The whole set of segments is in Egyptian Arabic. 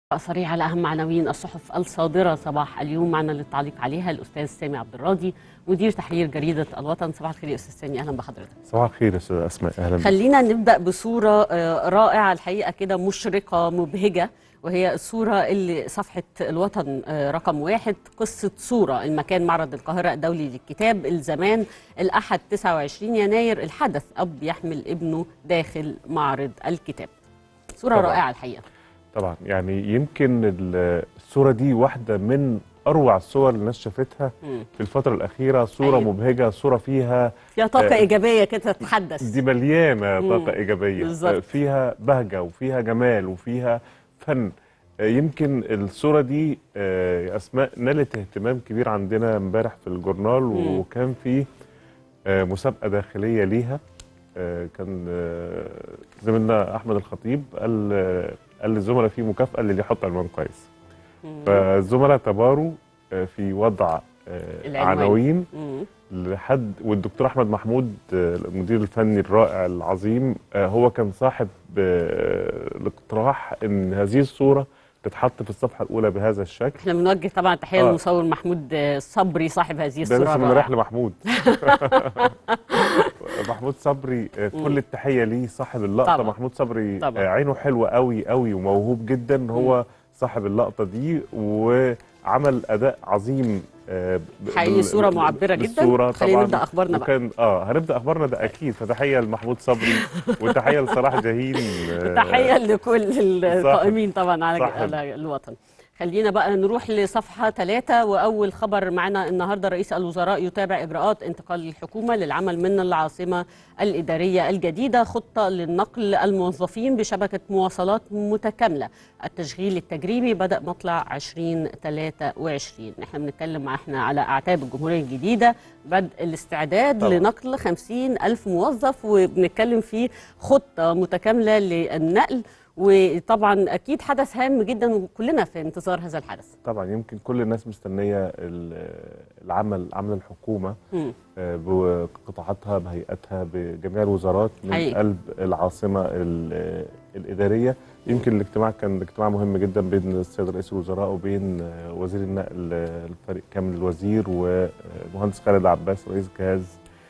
سريع على أهم عناوين الصحف الصادرة صباح اليوم معنا للتعليق عليها الأستاذ سامي عبد الراضي مدير تحرير جريدة الوطن صباح الخير يا أستاذ سامي أهلا بحضرتك صباح الخير يا استاذ اسماء اهلا بك خلينا نبدأ بصورة آه، رائعة الحقيقة كده مشرقة مبهجة وهي الصورة اللي صفحة الوطن آه، رقم واحد قصة صورة المكان معرض القاهرة الدولي للكتاب الزمان الأحد 29 يناير الحدث أب يحمل ابنه داخل معرض الكتاب صورة طبعاً. رائعة الحقيقة طبعا يعني يمكن ال- الصوره دي واحده من اروع الصور اللي الناس شافتها مم. في الفتره الاخيره صوره أيوة. مبهجه صوره فيها فيها طاقة آه، إيجابية كده تتحدث دي مليانه مم. طاقه ايجابيه بالظبط. آه، فيها بهجه وفيها جمال وفيها فن آه، يمكن الصوره دي آه، يا اسماء نالت اهتمام كبير عندنا امبارح في الجورنال مم. وكان في آه، مسابقه داخليه ليها آه، كان آه، زميلنا احمد الخطيب قال آه، قال للزملاء في مكافاه للي يحط عنوان كويس مم. فالزملاء تباروا آه، في وضع آه، العنوان. عناوين مم. لحد والدكتور احمد محمود آه، المدير الفني الرائع العظيم آه، هو كان صاحب آه، الاقتراح ان هذه الصوره تتحط في الصفحه الاولى بهذا الشكل احنا بنوجه طبعا تحيه آه. للمصور محمود آه، صبري صاحب هذه ده الصوره لسه من الرائعة. رايح لمحمود محمود صبري آه، كل التحيه ليه صاحب اللقطه طبعا. محمود صبري طبعا. آه، عينه حلوه قوي قوي وموهوب جدا هو صاحب اللقطه دي وعمل اداء عظيم آه، ب- حقيقي بال- صوره بال- معبره جدا بالصورة خلينا طبعاً. نبدا اخبارنا بقى وكان اه هنبدا اخبارنا ده اكيد فتحيه لمحمود صبري وتحيه لصلاح جاهين آه، تحيه لكل القائمين طبعا على صاحب. على الوطن خلينا بقى نروح لصفحة ثلاثة وأول خبر معنا النهاردة رئيس الوزراء يتابع إجراءات انتقال الحكومة للعمل من العاصمة الإدارية الجديدة خطة للنقل الموظفين بشبكة مواصلات متكاملة التشغيل التجريبي بدأ مطلع 2023 احنا بنتكلم احنا على أعتاب الجمهورية الجديدة بدء الاستعداد طبعا. لنقل 50 ألف موظف وبنتكلم في خطة متكاملة للنقل وطبعا اكيد حدث هام جدا وكلنا في انتظار هذا الحدث طبعا يمكن كل الناس مستنيه ال- العمل عمل الحكومه مم. آه، بقطاعاتها بهيئاتها بجميع الوزارات من حقيقي. قلب العاصمه ال- الاداريه يمكن الاجتماع كان اجتماع مهم جدا بين السيد رئيس الوزراء وبين آه، وزير النقل آه، الفريق كامل الوزير ومهندس خالد عباس رئيس جهاز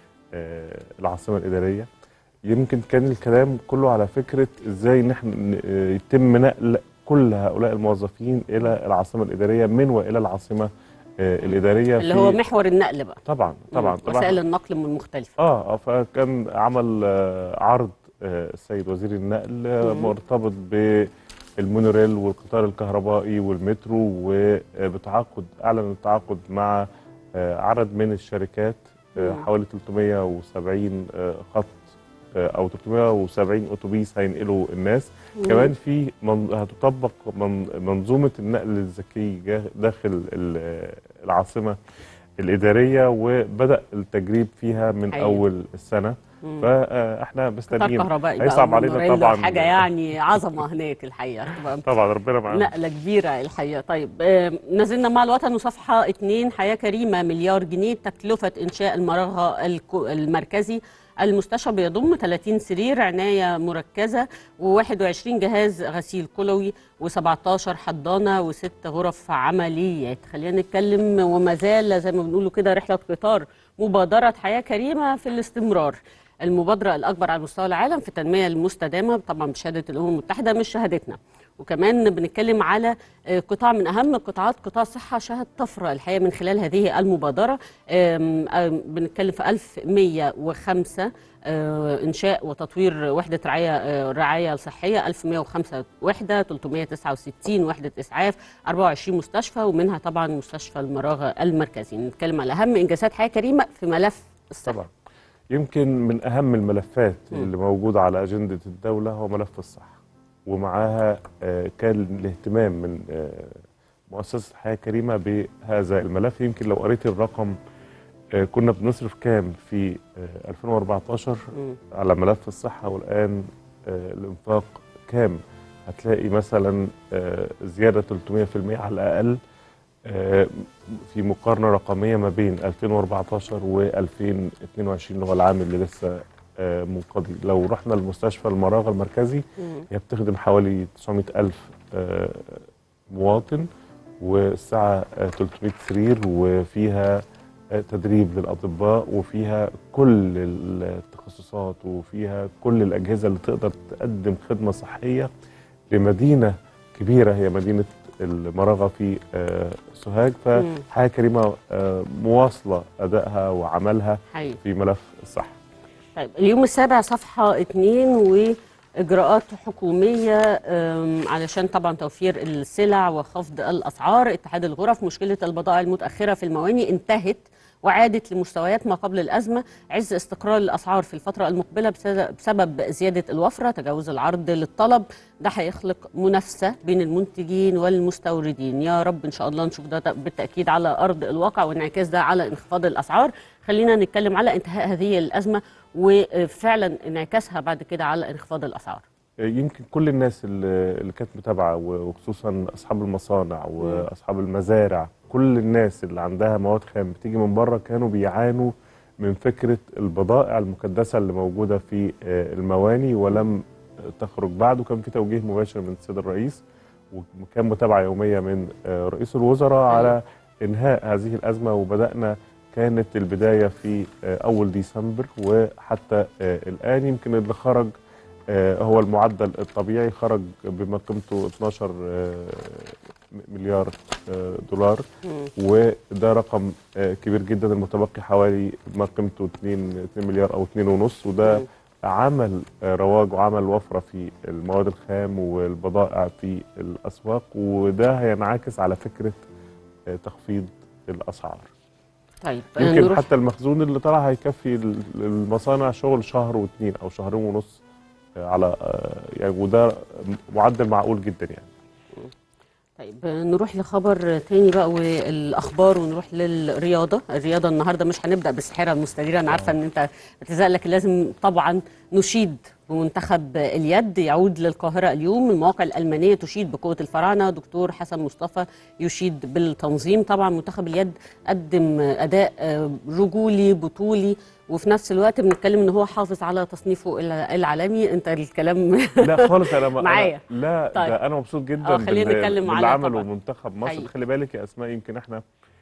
آه، العاصمه الاداريه يمكن كان الكلام كله على فكره ازاي نحن آه، يتم نقل كل هؤلاء الموظفين الى العاصمه الاداريه من والى العاصمه آه، الاداريه اللي في- هو محور النقل بقى طبعا طبعا مم. طبعا وسائل النقل من المختلفة اه آه، فكان عمل آه، عرض آه، السيد وزير النقل آه، مم. مرتبط بالمونوريل والقطار الكهربائي والمترو وبتعاقد اعلن التعاقد مع آه، عدد من الشركات آه، مم. حوالي 370 آه، خط آه، او 370 اتوبيس هينقلوا الناس كمان في من هتطبق من منظومه النقل الذكي جا- داخل ال- العاصمه الاداريه وبدا التجريب فيها من حقيقي. اول السنه مم. فاحنا قطار مستنيين كهربائي هيصعب بقى علينا ومونوريل طبعا حاجة يعني عظمة هناك الحقيقة تبقى طبعا ربنا معانا نقلة كبيرة الحقيقة طيب آه، نزلنا مع الوطن وصفحة اتنين حياة كريمة مليار جنيه تكلفة إنشاء المراغة الك- المركزي المستشفى بيضم 30 سرير عناية مركزة و21 جهاز غسيل كلوي و17 حضانة وست غرف عمليات خلينا نتكلم وما زال زي ما بنقولوا كده رحلة قطار مبادرة حياة كريمة في الاستمرار المبادرة الأكبر على مستوى العالم في التنمية المستدامة طبعا بشهادة الأمم المتحدة مش شهادتنا وكمان بنتكلم على آه، قطاع من أهم قطاعات قطاع الصحة شهد طفرة الحقيقة من خلال هذه المبادرة آم، آم، بنتكلم في 1105 آه، إنشاء وتطوير وحدة رعاية آه، رعاية صحية 1105 وحدة 369 وحدة إسعاف 24 مستشفى ومنها طبعا مستشفى المراغة المركزي نتكلم على أهم إنجازات حياة كريمة في ملف الصحة طبعا يمكن من اهم الملفات مم. اللي موجوده على اجنده الدوله هو ملف الصحه ومعاها آه، كان الاهتمام من آه، مؤسسه حياه كريمه بهذا الملف يمكن لو قريت الرقم آه، كنا بنصرف كام في آه، 2014 مم. على ملف الصحه والان آه، الانفاق كام هتلاقي مثلا آه، زياده 300% على الاقل آه، في مقارنه رقميه ما بين 2014 و 2022 اللي هو العام اللي لسه آه، منقضي لو رحنا لمستشفى المراغ المركزي مم. هي بتخدم حوالي 900 ألف آه، مواطن والساعه آه، 300 سرير وفيها آه، تدريب للاطباء وفيها كل التخصصات وفيها كل الاجهزه اللي تقدر تقدم خدمه صحيه لمدينه كبيره هي مدينه المراغه في آه، سوهاج فحياه كريمه آه، مواصله ادائها وعملها حقيقي في ملف الصحه طيب اليوم السابع صفحة اتنين وإجراءات حكومية أم، علشان طبعا توفير السلع وخفض الأسعار اتحاد الغرف مشكلة البضائع المتأخرة في المواني انتهت وعادت لمستويات ما قبل الأزمة عز استقرار الأسعار في الفترة المقبلة بسبب- بسبب زيادة الوفرة تجاوز العرض للطلب ده هيخلق منافسة بين المنتجين والمستوردين يا رب إن شاء الله نشوف ده بالتأكيد على أرض الواقع وانعكاس ده على انخفاض الأسعار خلينا نتكلم على انتهاء هذه الأزمة وفعلا انعكاسها بعد كده على انخفاض الأسعار يمكن كل الناس اللي اللي كانت متابعه وخصوصا اصحاب المصانع واصحاب المزارع كل الناس اللي عندها مواد خام بتيجي من بره كانوا بيعانوا من فكره البضائع المكدسه اللي موجوده في آه، المواني ولم تخرج بعد وكان في توجيه مباشر من السيد الرئيس وكان متابعه يوميه من آه، رئيس الوزراء على انهاء هذه الازمه وبدانا كانت البدايه في آه، اول ديسمبر وحتى آه، الان يمكن اللي خرج آه، هو المعدل الطبيعي خرج بما قيمته 12 آه، مليار آه، دولار وده رقم آه، كبير جدا المتبقي حوالي ما قيمته 2 2 مليار او 2 ونص وده عمل آه، رواج وعمل وفره في المواد الخام والبضائع في الاسواق وده هينعكس على فكره آه، تخفيض الاسعار طيب يمكن نروح حتى المخزون اللي طلع هيكفي ال- المصانع شغل شهر واثنين او شهرين ونص آه، على آه، يعني وده معدل معقول جدا يعني طيب نروح لخبر تاني بقى والاخبار ونروح للرياضه، الرياضه النهارده مش هنبدا بالساحره المستديره انا عارفه ان انت بتزق لكن لازم طبعا نشيد بمنتخب اليد يعود للقاهره اليوم، المواقع الالمانيه تشيد بقوه الفراعنه، دكتور حسن مصطفى يشيد بالتنظيم، طبعا منتخب اليد قدم اداء آه، رجولي بطولي وفي نفس الوقت بنتكلم ان هو حافظ على تصنيفه الع- العالمي، انت الكلام لا خالص انا ما- معايا. أنا لا طيب. ده انا مبسوط جدا آه، خلينا بال- نتكلم على باللي عمله طبعاً. منتخب مصر حقيقي. خلي بالك يا اسماء يمكن احنا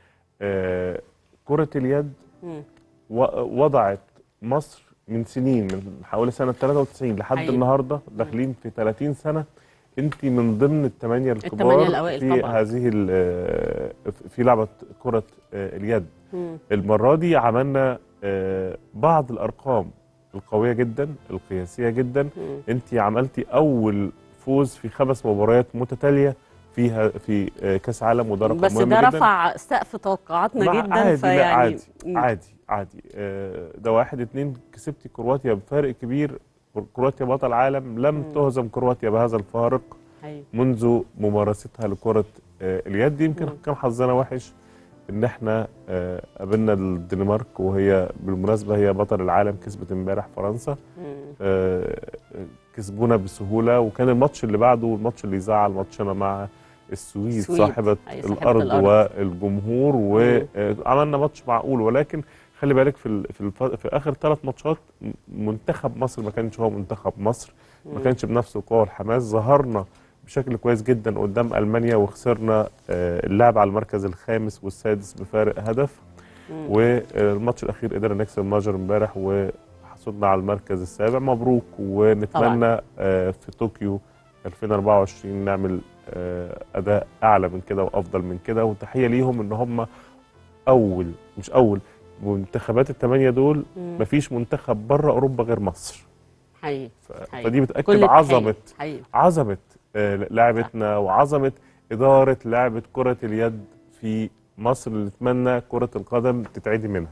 آه كره اليد مم. و- وضعت مصر من سنين من حوالي سنه 93 لحد حقيقي. النهارده داخلين في 30 سنه انت من ضمن الثمانيه الكبار الثمانية الأوائل في طبعاً. هذه ال- آه، في لعبه كره آه، اليد مم. المره دي عملنا آه، بعض الارقام القويه جدا القياسيه جدا مم. انت عملتي اول فوز في خمس مباريات متتاليه فيها في آه، كاس عالم وده رقم بس مهم ده جدا رفع سقف توقعاتنا مع- جدا عادي فيعني لا عادي مم. عادي عادي آه، ده واحد اتنين كسبتي كرواتيا بفارق كبير كرواتيا بطل عالم لم مم. تهزم كرواتيا بهذا الفارق أيوة. منذ ممارستها لكرة آه، اليد يمكن مم. كان حظنا وحش ان احنا آه، قابلنا الدنمارك وهي بالمناسبة هي بطل العالم كسبت امبارح فرنسا مم. آه، كسبونا بسهولة وكان الماتش اللي بعده الماتش اللي زعل ماتشنا مع السويد السويد. صاحبة أي صاحبة الأرض, الأرض. والجمهور وعملنا ماتش معقول ولكن خلي بالك في ال- في, الف... في اخر ثلاث ماتشات م- منتخب مصر ما كانش هو منتخب مصر ما مم. كانش بنفس القوه والحماس ظهرنا بشكل كويس جدا قدام المانيا وخسرنا آه، اللعب على المركز الخامس والسادس بفارق هدف مم. والماتش الاخير قدرنا نكسب ماجر امبارح وحصلنا على المركز السابع مبروك ونتمنى آه، في طوكيو 2024 نعمل آه، اداء اعلى من كده وافضل من كده وتحيه ليهم ان هم اول مش اول منتخبات الثمانيه دول مم. مفيش منتخب بره اوروبا غير مصر حقيقي ف- حقيقي. فدي كل بتاكد التحية. عظمه حقيقي عظمه آه، لعبتنا وعظمه اداره لعبه كره اليد في مصر اللي نتمنى كره القدم تتعدي منها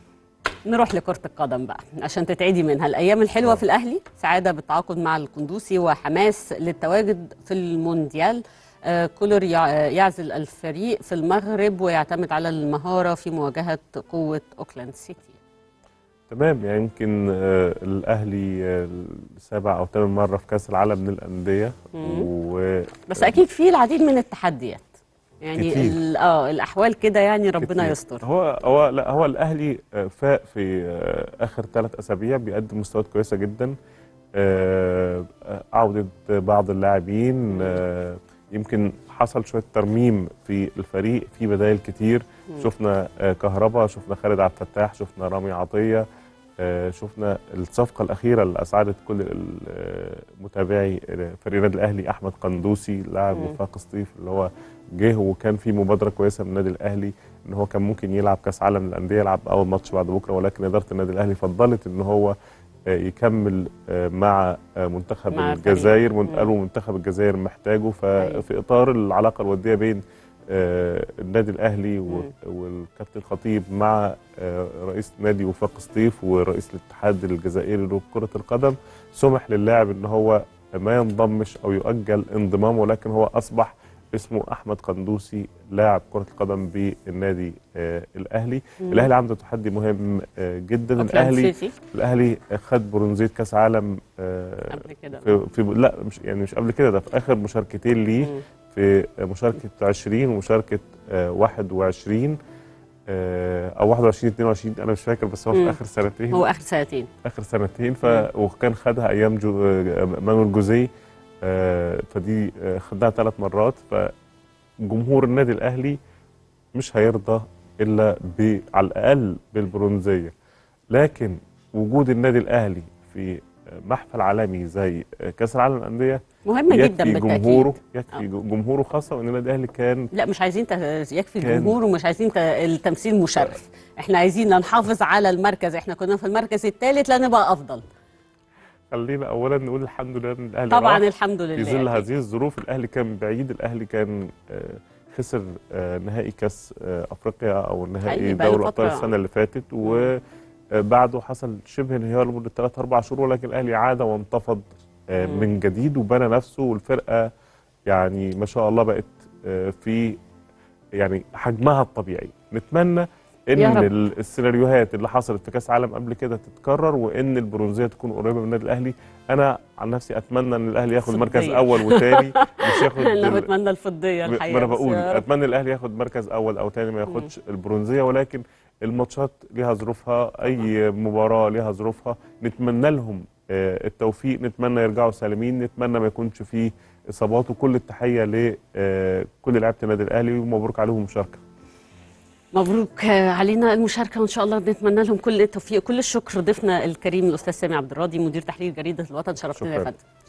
نروح لكرة القدم بقى عشان تتعدي منها الأيام الحلوة آه. في الأهلي سعادة بالتعاقد مع القندوسي وحماس للتواجد في المونديال آه، كولر يع- يعزل الفريق في المغرب ويعتمد على المهارة في مواجهة قوة أوكلاند سيتي تمام يعني يمكن آه، الاهلي آه، السابع او ثامن مره في كاس العالم للانديه مم. و بس أكيد في العديد من التحديات يعني كتير. ال- اه الأحوال كده يعني ربنا كتير. يستر هو هو لا هو الاهلي آه، فاق في آه، اخر ثلاث اسابيع بيقدم مستويات كويسه جدا آه، آه، عوده بعض اللاعبين آه، يمكن حصل شويه ترميم في الفريق في بدائل كتير شفنا آه، كهربا شفنا خالد عبد الفتاح شفنا رامي عطيه آه، شفنا الصفقه الاخيره اللي اسعدت كل ال- آه، متابعي فريق النادي الاهلي احمد قندوسي لاعب مم. وفاق سطيف اللي هو جه وكان في مبادره كويسه من النادي الاهلي ان هو كان ممكن يلعب كاس عالم للانديه يلعب اول ماتش بعد بكره ولكن اداره النادي الاهلي فضلت ان هو آه، يكمل آه، مع آه، منتخب مع الفريق. الجزائر من- مم. قالوا منتخب الجزائر محتاجه أيوة. ففي اطار العلاقه الوديه بين آه، النادي الاهلي و- مم. والكابتن الخطيب مع آه، رئيس نادي وفاق سطيف ورئيس الاتحاد الجزائري لكره القدم سمح للاعب ان هو ما ينضمش او يؤجل انضمامه ولكن هو اصبح اسمه احمد قندوسي لاعب كره القدم بالنادي آه، الاهلي مم. الاهلي عنده تحدي مهم آه، جدا أوكلاند الاهلي سيتي الاهلي خد برونزيه كاس عالم آه، قبل كده في, في لا مش يعني مش قبل كده ده في اخر مشاركتين ليه مم. في مشاركه 20 ومشاركه آه، 21 آه، او 21 22 انا مش فاكر بس هو مم. في اخر سنتين هو اخر سنتين اخر سنتين ف مم. وكان خدها ايام جو آه، مانويل جوزيه آه، فدي آه، خدها ثلاث مرات فجمهور النادي الاهلي مش هيرضى الا ب على الاقل بالبرونزيه لكن وجود النادي الاهلي في محفل عالمي زي كاس العالم للانديه مهم جدا يكفي بالتاكيد جمهوره يكفي آه. جمهوره خاصه وان النادي الاهلي كان لا مش عايزين ت- يكفي كان- الجمهور ومش عايزين ت- التمثيل مشرف احنا عايزين نحافظ على المركز احنا كنا في المركز الثالث لا نبقى افضل خلينا اولا نقول الحمد لله ان الاهلي طبعا راح. الحمد لله في ظل أكيد. هذه الظروف الاهلي كان بعيد الاهلي كان آه، خسر آه، نهائي كاس آه، افريقيا او نهائي حقيقي بقاله دوري الابطال فترة. السنه اللي فاتت وبعده حصل شبه انهيار لمده ثلاث اربع شهور ولكن الاهلي عاد وانتفض آه، مم. من جديد وبنى نفسه والفرقه يعني ما شاء الله بقت آه، في يعني حجمها الطبيعي نتمنى ان يا رب. ال- السيناريوهات اللي حصلت في كاس عالم قبل كده تتكرر وان البرونزيه تكون قريبه من النادي الاهلي انا عن نفسي اتمنى ان الاهلي ياخد مركز فضية. اول وثاني مش ياخد انا ال- بتمنى الفضيه ما الحقيقه انا بس بقول يا رب. اتمنى الاهلي ياخد مركز اول او ثاني ما ياخدش البرونزيه ولكن الماتشات ليها ظروفها اي مباراه ليها ظروفها نتمنى لهم آه، التوفيق نتمنى يرجعوا سالمين نتمنى ما يكونش فيه اصابات وكل التحيه لكل لعيبه النادي الاهلي ومبروك عليهم المشاركه مبروك آه، علينا المشاركه وان شاء الله نتمنى لهم كل التوفيق كل الشكر ضيفنا الكريم الاستاذ سامي عبد الراضي مدير تحرير جريده الوطن شرفتنا يا شكراً. فندم